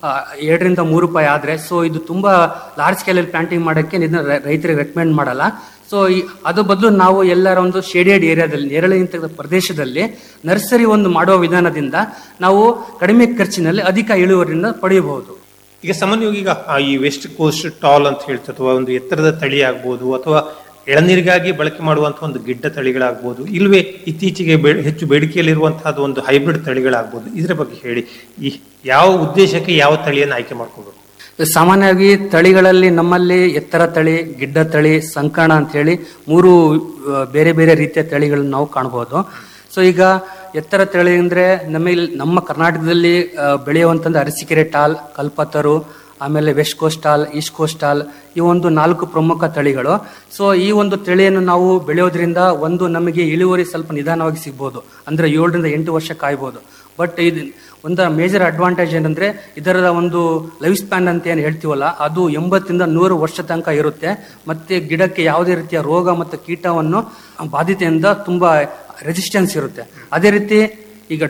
ಆ, ಎರಡರಿಂದ ಮೂರು ರೂಪಾಯಿ ಆದ್ರೆ ಸೊ ಇದು ತುಂಬಾ ಲಾರ್ಜ್ ಸ್ಕೇಲಲ್ಲಿ ಪ್ಲಾಂಟಿಂಗ್ ಮಾಡೋಕ್ಕೆ ಇದನ್ನ ರೈ- ರೈತರಿಗೆ ರೆಕಮೆಂಡ್ ಮಾಡಲ್ಲ ಸೊ ಅದು ಬದಲು ನಾವು ಎಲ್ಲರ ಒಂದು ಶೇಡೆಡ್ ಏರಿಯಾದಲ್ಲಿ ನೆರಳಿನ ಪ್ರದೇಶದಲ್ಲಿ ನರ್ಸರಿ ಒಂದು ಮಾಡುವ ವಿಧಾನದಿಂದ ನಾವು ಕಡಿಮೆ ಖರ್ಚಿನಲ್ಲಿ ಅಧಿಕ ಇಳುವರಿಯಿಂದ ಪಡೆಯಬಹುದು ಈಗ ಸಾಮಾನ್ಯವಾಗಿ ಈಗ ಆ ಈ ವೆಸ್ಟ್ ಕೋಸ್ಟ್ ಟಾಲ್ ಅಂತ ಹೇಳ್ತಾರೆ ಅಥವಾ ಒಂದು ಎತ್ತರದ ತಳಿ ಆಗ್ಬೋದು ಅಥವಾ ಎಳನೀರಿಗಾಗಿ ಬಳಕೆ ಮಾಡುವಂತಹ ಒಂದು ಗಿಡ್ಡ ತಳಿಗಳಾಗ್ಬೋದು ಇಲ್ವೇ ಇತ್ತೀಚೆಗೆ ಬೆ- ಹೆಚ್ಚು ಬೇಡಿಕೆಯಲ್ಲಿರುವಂತಹದ್ದು ಒಂದು ಹೈಬ್ರಿಡ್ ತಳಿಗಳಾಗ್ಬೋದು ಇದ್ರ ಬಗ್ಗೆ ಹೇಳಿ ಈ ಯಾವ ಉದ್ದೇಶಕ್ಕೆ ಯಾವ ತಳಿಯನ್ನು ಆಯ್ಕೆ ಮಾಡ್ಕೋಬೇಕು ಸಾಮಾನ್ಯವಾಗಿ ತಳಿಗಳಲ್ಲಿ ನಮ್ಮಲ್ಲಿ ಎತ್ತರ ತಳಿ ಗಿಡ್ಡ ತಳಿ ಸಂಕಣ ಅಂತ ಹೇಳಿ ಮೂರು ಆ, ಬೇರೆ ಬೇರೆ ರೀತಿಯ ತಳಿಗಳನ್ನು ನಾವು ಕಾಣಬಹುದು ಸೊ ಈಗ ಎತ್ತರ ತಳಿ ಅಂದ್ರೆ ನಮಗೆ ನಮ್ಮ ಕರ್ನಾಟಕದಲ್ಲಿ ಆ, ಬೆಳೆಯುವಂತಂದ್ರೆ ಅರಸೀಕೆರೆ ಟಾಲ್ ಕಲ್ಪತರು ಆಮೇಲೆ west coast toll east coast toll ಈ ಒಂದು ನಾಲ್ಕು ಪ್ರಮುಖ ತಳಿಗಳು ಸೊ ಈ ಒಂದು ತಳಿಯನ್ನು ನಾವು ಬೆಳೆಯೋದ್ರಿಂದ ಒಂದು ನಮಗೆ ಇಳುವರಿ ಸ್ವಲ್ಪ ನಿಧಾನವಾಗಿ ಸಿಗ್ಬೋದು ಅಂದ್ರೆ ಏಳರಿಂದ ಎಂಟು ವರ್ಷ ಕಾಯ್ಬೋದು ಬಟ್ ಇದು ಒಂದು ಮೇಜರ್ ಅಡ್ವಾಂಟೇಜ್ ಏನಂದ್ರೆ ಇದರ ಒಂದು ಲೈಫ್ ಸ್ಪ್ಯಾನ್ ಅಂತ ಏನು ಹೇಳ್ತೀವಲ್ಲ ಅದು ಎಂಬತ್ತರಿಂದ ನೂರು ವರ್ಷ ತನಕ ಇರುತ್ತೆ ಮತ್ತೆ ಗಿಡಕ್ಕೆ ಯಾವುದೇ ರೀತಿಯ ರೋಗ ಮತ್ತು ಕೀಟವನ್ನು ಬಾಧಿತೆಯಿಂದ ತುಂಬಾ ರೆಸಿಸ್ಟೆನ್ಸ್ ಇರುತ್ತೆ ಅದೇ ರೀತಿ